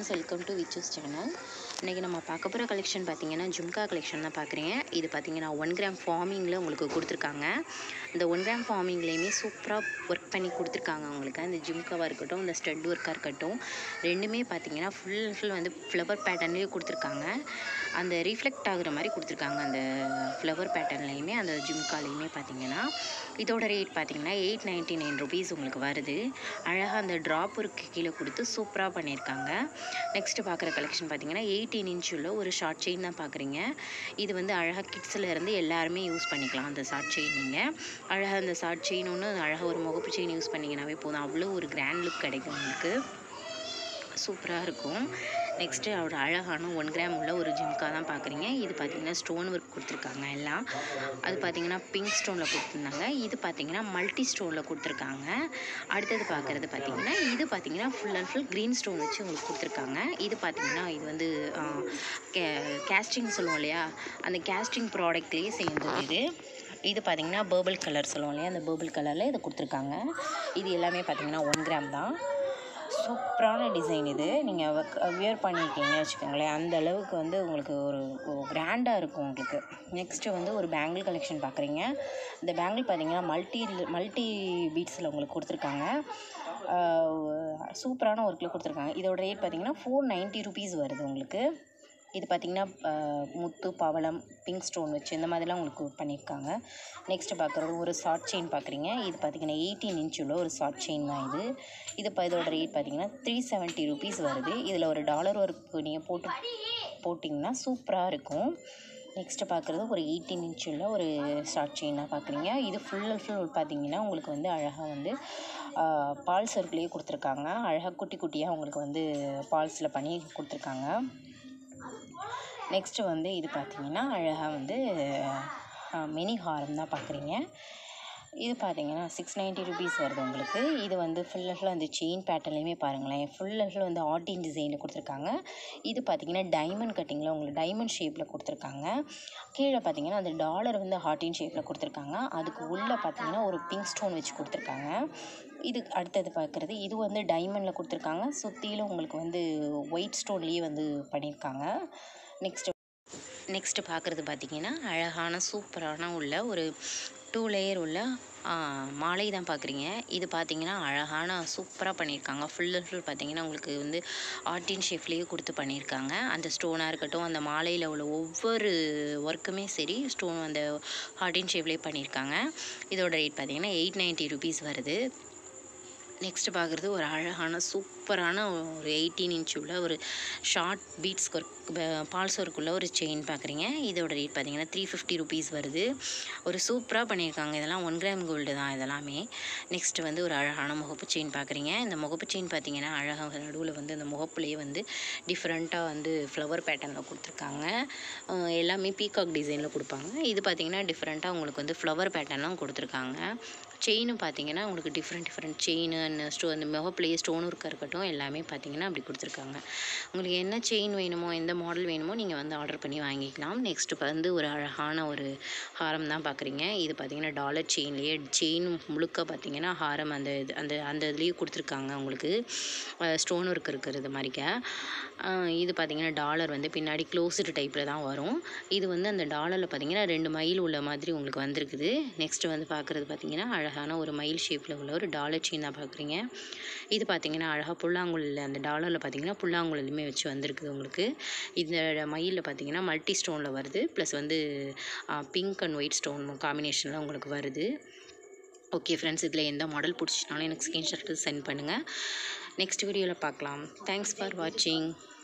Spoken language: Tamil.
வெல்கம் டு விச்சூஸ் சேனல் இன்றைக்கி நம்ம பார்க்க போகிற கலெக்ஷன் பார்த்தீங்கன்னா ஜும்கா கலெக்ஷன் தான் பார்க்குறீங்க இது பார்த்தீங்கன்னா ஒன் கிராம் ஃபார்மிங்கில் உங்களுக்கு கொடுத்துருக்காங்க இந்த ஒன் கிராம் ஃபார்மிங்லேயுமே சூப்பராக ஒர்க் பண்ணி கொடுத்துருக்காங்க உங்களுக்கு அந்த ஜும்காவாக இருக்கட்டும் இந்த ஸ்டட் ஒர்க்காக இருக்கட்டும் ரெண்டுமே பார்த்தீங்கன்னா ஃபுல் அண்ட் ஃபுல் வந்து ஃப்ளவர் பேட்டர்ன்லேயே கொடுத்துருக்காங்க அந்த ரிஃப்ளெக்ட் ஆகுற மாதிரி கொடுத்துருக்காங்க அந்த ஃப்ளவர் பேட்டர்ன்லேயுமே அந்த ஜும்காலையுமே பார்த்தீங்கன்னா இதோட ரேட் பார்த்தீங்கன்னா எயிட் நைன்ட்டி நைன் ருபீஸ் உங்களுக்கு வருது அழகாக அந்த ட்ராப் ஒர்க்கு கீழே கொடுத்து சூப்பராக பண்ணியிருக்காங்க நெக்ஸ்ட்டு பார்க்குற கலெக்ஷன் பார்த்தீங்கன்னா எயிட்டீன் இன்ச் உள்ள ஒரு ஷார்ட் செயின் தான் பார்க்குறீங்க இது வந்து அழகாக கிட்ஸில் இருந்து எல்லாருமே யூஸ் பண்ணிக்கலாம் அந்த ஷார்ட் செயின் நீங்கள் அழகாக அந்த ஷார்ட் செயின் ஒன்று அழகாக ஒரு முகப்பு செயின் யூஸ் பண்ணிங்கனாவே போதும் அவ்வளோ ஒரு கிராண்ட் லுக் கிடைக்கும் உங்களுக்கு சூப்பராக இருக்கும் நெக்ஸ்ட்டு அவரோட அழகான ஒன் கிராம் உள்ள ஒரு ஜிம்கா தான் பார்க்குறீங்க இது பார்த்தீங்கன்னா ஸ்டோன் ஒர்க் கொடுத்துருக்காங்க எல்லாம் அது பார்த்தீங்கன்னா பிங்க் ஸ்டோனில் கொடுத்துருந்தாங்க இது பார்த்தீங்கன்னா மல்டி ஸ்டோனில் கொடுத்துருக்காங்க அடுத்தது பார்க்குறது பார்த்தீங்கன்னா இது பார்த்தீங்கன்னா full and full green stone வச்சு உங்களுக்கு கொடுத்துருக்காங்க இது பார்த்தீங்கன்னா இது வந்து கே கேஸ்டிங் சொல்லுவோம் இல்லையா அந்த கேஸ்டிங் ப்ராடக்ட்லேயே சேர்ந்தது இது இது பார்த்தீங்கன்னா பேர்பிள் கலர் சொல்லுவோம் இல்லையா அந்த பேர்பிள் கலரில் இதை கொடுத்துருக்காங்க இது எல்லாமே பார்த்தீங்கன்னா ஒன் கிராம் தான் சூப்பரான டிசைன் இது நீங்கள் வியர் பண்ணியிருக்கீங்க வச்சுக்கோங்களேன் அந்த அளவுக்கு வந்து உங்களுக்கு ஒரு கிராண்டாக இருக்கும் உங்களுக்கு நெக்ஸ்ட்டு வந்து ஒரு பேங்கிள் கலெக்ஷன் பார்க்குறீங்க இந்த பேங்கிள் பார்த்தீங்கன்னா மல்டி மல்டி பீட்ஸில் உங்களுக்கு கொடுத்துருக்காங்க சூப்பரான ஒர்க்கில் கொடுத்துருக்காங்க இதோட ரேட் பார்த்தீங்கன்னா ஃபோர் நைன்ட்டி ருபீஸ் வருது உங்களுக்கு இது பார்த்திங்கன்னா முத்து பவளம் பிங்க் ஸ்டோன் வச்சு இந்த மாதிரிலாம் உங்களுக்கு பண்ணியிருக்காங்க நெக்ஸ்ட்டு பார்க்குறது ஒரு ஷார்ட் செயின் பார்க்குறீங்க இது பார்த்திங்கன்னா எயிட்டீன் இன்ச் உள்ள ஒரு ஷார்ட் செயின் தான் இது இது இப்போ இதோட ரேட் பார்த்திங்கன்னா த்ரீ செவன்ட்டி ருபீஸ் வருது இதில் ஒரு டாலர் ஒர்க் நீங்கள் போட்டு போட்டிங்கன்னா சூப்பராக இருக்கும் நெக்ஸ்ட்டு பார்க்குறது ஒரு எயிட்டீன் இன்ச் உள்ள ஒரு ஷார்ட் செயினாக பார்க்குறீங்க இது ஃபுல் அண்ட் ஃபுல் பார்த்தீங்கன்னா உங்களுக்கு வந்து அழகாக வந்து பால் சர்க்கிளையே கொடுத்துருக்காங்க அழகாக குட்டி குட்டியாக உங்களுக்கு வந்து பால்ஸில் பண்ணி கொடுத்துருக்காங்க நெக்ஸ்ட்டு வந்து இது பார்த்திங்கன்னா அழகாக வந்து மினி ஹாரம் தான் பார்க்குறீங்க இது பார்த்தீங்கன்னா சிக்ஸ் நைன்ட்டி ருபீஸ் வருது உங்களுக்கு இது வந்து ஃபுல் அண்ட் ஃபுல் அந்த செயின் பேட்டர்ன்லேயுமே பாருங்களேன் ஃபுல் அண்ட் ஃபுல் வந்து ஆர்டின் டிசைனில் கொடுத்துருக்காங்க இது பார்த்தீங்கன்னா டைமண்ட் கட்டிங்கில் உங்களுக்கு டைமண்ட் ஷேப்பில் கொடுத்துருக்காங்க கீழே பார்த்தீங்கன்னா அந்த டாலர் வந்து ஹார்டின் ஷேப்பில் கொடுத்துருக்காங்க அதுக்கு உள்ளே பார்த்தீங்கன்னா ஒரு பிங்க் ஸ்டோன் வச்சு கொடுத்துருக்காங்க இது அடுத்தது பார்க்குறது இது வந்து டைமண்டில் கொடுத்துருக்காங்க சுற்றிலும் உங்களுக்கு வந்து ஒயிட் ஸ்டோன்லேயே வந்து பண்ணியிருக்காங்க நெக்ஸ்ட்டு நெக்ஸ்ட்டு பார்க்குறது பார்த்திங்கன்னா அழகான சூப்பரான உள்ள ஒரு டூ லேயர் உள்ள மாலை தான் பார்க்குறீங்க இது பார்த்தீங்கன்னா அழகான சூப்பராக பண்ணியிருக்காங்க ஃபுல் அண்ட் ஃபுல் பார்த்தீங்கன்னா உங்களுக்கு வந்து ஆர்டின் ஷேப்லேயே கொடுத்து பண்ணியிருக்காங்க அந்த ஸ்டோனாக இருக்கட்டும் அந்த மாலையில் உள்ள ஒவ்வொரு ஒர்க்குமே சரி ஸ்டோன் அந்த ஆர்டின் ஷேப்லேயே பண்ணியிருக்காங்க இதோட ரேட் பார்த்தீங்கன்னா எயிட் நைன்ட்டி ருபீஸ் வருது நெக்ஸ்ட்டு பார்க்குறது ஒரு அழகான சூப்பரான ஒரு எயிட்டீன் இன்ச் உள்ள ஒரு ஷார்ட் பீட்ஸ் ஒர்க் பால்ஸ் ஒர்க்குள்ள ஒரு செயின் பார்க்குறீங்க இதோட ரேட் பார்த்தீங்கன்னா த்ரீ ஃபிஃப்டி ருபீஸ் வருது ஒரு சூப்பராக பண்ணியிருக்காங்க இதெல்லாம் ஒன் கிராம் கோல்டு தான் இதெல்லாமே நெக்ஸ்ட்டு வந்து ஒரு அழகான முகப்பு செயின் பார்க்குறீங்க இந்த முகப்பு செயின் பார்த்தீங்கன்னா அழகாக நடுவில் வந்து அந்த முகப்புலேயே வந்து டிஃப்ரெண்ட்டாக வந்து ஃப்ளவர் பேட்டர்னில் கொடுத்துருக்காங்க எல்லாமே பீகாக் டிசைனில் கொடுப்பாங்க இது பார்த்தீங்கன்னா டிஃப்ரெண்ட்டாக உங்களுக்கு வந்து ஃப்ளவர் பேட்டர்னும் கொடுத்துருக்காங்க செயினும் பார்த்தீங்கன்னா உங்களுக்கு டிஃப்ரெண்ட் டிஃப்ரெண்ட் செயின் ஸ்டோ அந்த முகப்புலேயே ஸ்டோன் ஒர்க்காக இருக்கட்டும் எல்லாமே பார்த்தீங்கன்னா அப்படி கொடுத்துருக்காங்க உங்களுக்கு என்ன செயின் வேணுமோ எந்த மாடல் வேணுமோ நீங்கள் வந்து ஆர்டர் பண்ணி வாங்கிக்கலாம் நெக்ஸ்ட்டு வந்து ஒரு அழகான ஒரு ஹாரம் தான் பார்க்குறீங்க இது பார்த்தீங்கன்னா டாலர் செயின்லேயே செயின் முழுக்க பார்த்தீங்கன்னா ஹாரம் அந்த இது அந்த அந்த இதுலேயே கொடுத்துருக்காங்க உங்களுக்கு ஸ்டோன் ஒர்க் இருக்கிறது மாதிரிக்க இது பார்த்தீங்கன்னா டாலர் வந்து பின்னாடி க்ளோஸ்டு டைப்பில் தான் வரும் இது வந்து அந்த டாலரில் பார்த்தீங்கன்னா ரெண்டு மைல் உள்ள மாதிரி உங்களுக்கு வந்திருக்குது நெக்ஸ்ட்டு வந்து பார்க்குறது பார்த்தீங்கன்னா அழகான ஒரு மயில் ஷேப்பில் உள்ள ஒரு டாலர் செயின் தான் பார்க்குறீங்க இது பார்த்தீங்கன்னா அழகாக புல்லாங்குழலில் அந்த டாலரில் பார்த்தீங்கன்னா புல்லாங்குழலுமே வச்சு வந்திருக்குது உங்களுக்கு இந்த மயிலில் பார்த்தீங்கன்னா மல்டி ஸ்டோனில் வருது ப்ளஸ் வந்து பிங்க் அண்ட் ஒயிட் ஸ்டோன் காம்பினேஷனில் உங்களுக்கு வருது ஓகே ஃப்ரெண்ட்ஸ் இதில் எந்த மாடல் பிடிச்சினாலும் எனக்கு ஸ்க்ரீன்ஷாட் சென்ட் பண்ணுங்கள் நெக்ஸ்ட் வீடியோவில் பார்க்கலாம் தேங்க்ஸ் ஃபார் வாட்சிங்